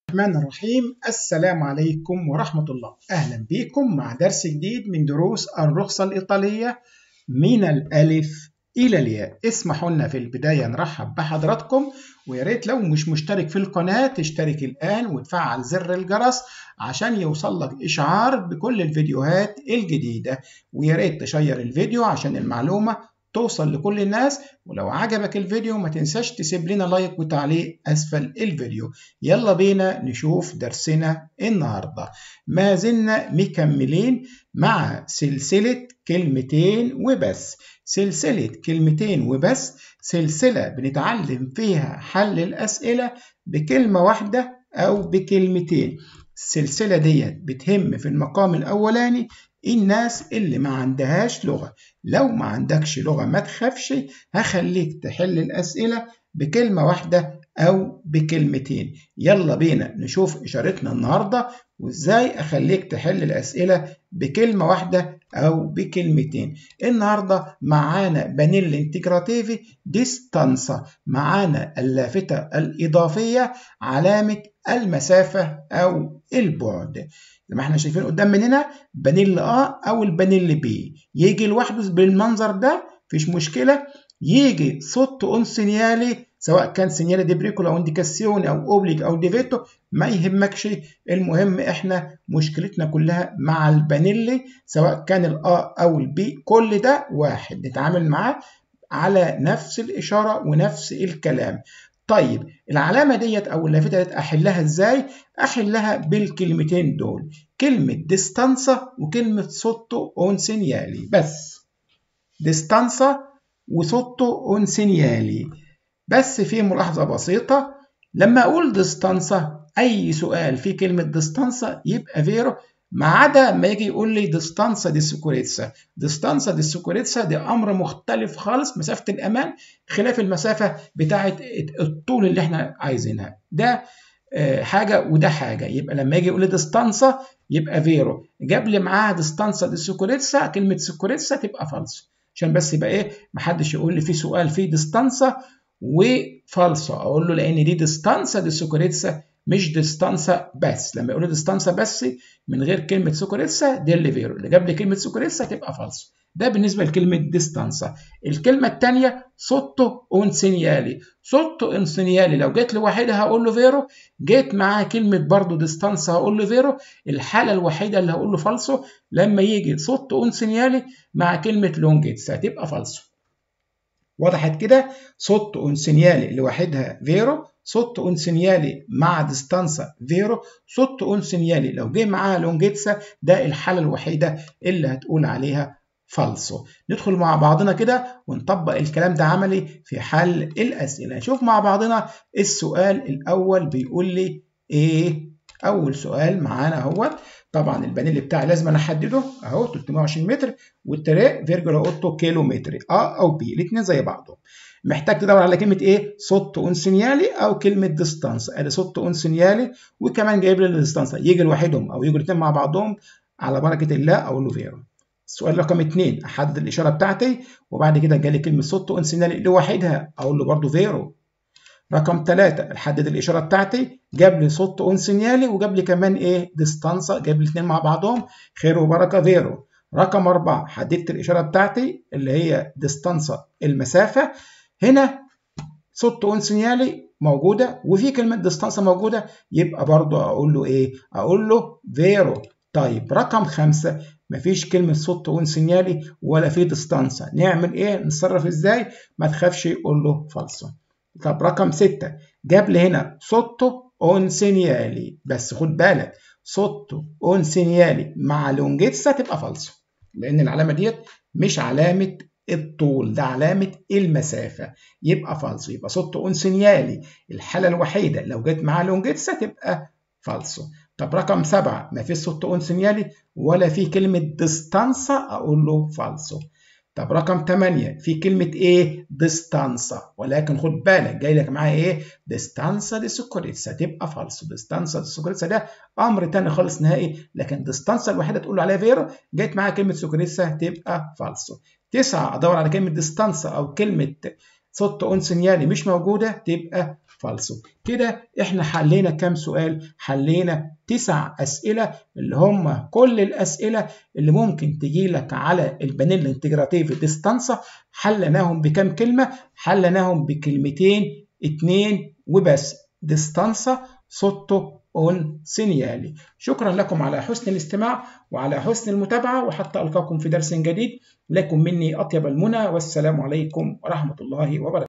الرحمن الرحيم السلام عليكم ورحمة الله أهلا بكم مع درس جديد من دروس الرخصة الإيطالية من الألف إلى الياء اسمحوا لنا في البداية نرحب بحضراتكم ويا ريت لو مش مشترك في القناة تشترك الآن وتفعل زر الجرس عشان يوصل لك إشعار بكل الفيديوهات الجديدة ويا ريت تشير الفيديو عشان المعلومة توصل لكل الناس ولو عجبك الفيديو ما تنساش تسيب لنا لايك وتعليق أسفل الفيديو يلا بينا نشوف درسنا النهاردة ما زلنا مكملين مع سلسلة كلمتين وبس سلسلة كلمتين وبس سلسلة بنتعلم فيها حل الأسئلة بكلمة واحدة أو بكلمتين السلسلة ديت بتهم في المقام الأولاني الناس اللي ما عندهاش لغة لو ما عندكش لغة ما تخافش هخليك تحل الأسئلة بكلمة واحدة أو بكلمتين يلا بينا نشوف إشارتنا النهاردة وإزاي أخليك تحل الأسئلة بكلمة واحدة أو بكلمتين النهاردة معانا بانيل انتجراتيفي ديستانسا معانا اللافتة الإضافية علامة المسافة أو البعد زي ما احنا شايفين قدام مننا بانيل A أو البانيل B يجي لوحده بالمنظر ده مفيش مشكلة يجي صوت اون سينيالي سواء كان سينيالي دي بريكولا او انديكاسيون او اوبليج او ديفيتو ما يهمكش المهم احنا مشكلتنا كلها مع البانيلي سواء كان الأ او البي كل ده واحد نتعامل معاه على نفس الإشارة ونفس الكلام طيب العلامة ديت أو اللافتة ديت أحلها إزاي؟ أحلها بالكلمتين دول كلمة ديستانسا وكلمة سوتو أون سينيالي بس ديستانسا وسوتو أون سينيالي بس في ملاحظة بسيطة لما أقول ديستانسا أي سؤال فيه كلمة ديستانسا يبقى فيرو ما عدا ما يجي يقول لي ديستانسا دي سيكوريتسا ديستانسا دي سيكوريتسا دي امر مختلف خالص مسافه الامان خلاف المسافه بتاعه الطول اللي احنا عايزينها ده حاجه وده حاجه يبقى لما يجي يقول لي ديستانسا يبقى فيرو جاب لي معاها ديستانسا دي سيكوريتسا كلمه سيكوريتسا تبقى فالص عشان بس يبقى ايه محدش يقول لي في سؤال فيه ديستانسا وفالصه اقول له لان دي ديستانسا دي سيكوريتسا مش ديستانسا بس لما يقولوا ديستانسا بس من غير كلمه سوكوريتسا دي اللي فيرو اللي جاب لي كلمه سوكوريتسا تبقى فالص ده بالنسبه لكلمه ديستانسا الكلمه الثانيه سوتو اون سينيالي سوتو اون سينيالي لو جيت لوحدها هقول له فيرو جيت معاه كلمه برضو ديستانسا هقول له فيرو الحاله الوحيده اللي هقول له فالسو لما يجي سوتو اون سينيالي مع كلمه لونجيتس هتبقى فالسو وضحت كده سوتو اون سينيالي لوحدها فيرو سوتو اون سينيالي مع ديستانسا فيرو سوتو اون سينيالي لو جه معاها لونجيتسا ده الحاله الوحيده اللي هتقول عليها فالسو ندخل مع بعضنا كده ونطبق الكلام ده عملي في حل الاسئله نشوف مع بعضنا السؤال الاول بيقول لي ايه اول سؤال معانا اهوت طبعا البانيل بتاعي لازم انا احدده اهو 320 متر والتراك فيرجولا اوتو كيلو متر ا او بي الاثنين زي بعضهم محتاج تدور على كلمه ايه صوت اون سينيالي او كلمه ديستانس ادي صوت اون سينيالي وكمان جايب لي الديستانس يجي لوحدهم او يجوا الاثنين مع بعضهم على بركه الله اقول له فيرو السؤال رقم اثنين احدد الاشاره بتاعتي وبعد كده جالي كلمه صوت اون سينيالي لوحدها اقول له برده فيرو رقم ثلاثة احدد الإشارة بتاعتي جاب لي صوت اون سينيالي وجاب لي كمان إيه ديستانسا جاب لي الاثنين مع بعضهم خير وبركة فيرو رقم أربعة حددت الإشارة بتاعتي اللي هي ديستانسا المسافة هنا صوت اون سينيالي موجودة وفي كلمة ديستانسا موجودة يبقى برضو أقول له إيه أقول له فيرو طيب رقم خمسة مفيش كلمة صوت اون سينيالي ولا في ديستانسا نعمل إيه نتصرف إزاي ما تخافش قول له فالصو طب رقم ستة جاب لي هنا سوتو اون سينيالي بس خد بالك سوتو اون سينيالي مع لونجيتسا تبقى فالسو لان العلامه ديت مش علامه الطول ده علامه المسافه يبقى فالسو يبقى سوتو اون سينيالي الحاله الوحيده لو جت مع لونجيتسا تبقى فالسو طب رقم سبعة ما فيش سوتو اون سينيالي ولا في كلمه ديستانسا اقول له فالسو طب رقم 8 في كلمة ايه؟ ديستانسا ولكن خد بالك جاي لك معاها ايه؟ ديستانسا دي سكوريتسا تبقى فالسو ديستانسا دي سكوريتسا ده امر تاني خالص نهائي لكن ديستانسا الوحيدة تقول له عليها فيرو جايت معاها كلمة سكوريتسا تبقى فالسو تسعة ادور على كلمة ديستانسا او كلمة صوت اون سينيالي مش موجودة تبقى فالسو كده احنا حلينا كام سؤال حلينا تسع اسئله اللي هم كل الاسئله اللي ممكن تجي لك على البانيل انتجراتيف ديستانسا حلناهم بكام كلمه حلناهم بكلمتين اتنين وبس ديستانسا سوتو اون سينيالي شكرا لكم على حسن الاستماع وعلى حسن المتابعه وحتى القاكم في درس جديد لكم مني اطيب المنى والسلام عليكم ورحمه الله وبركاته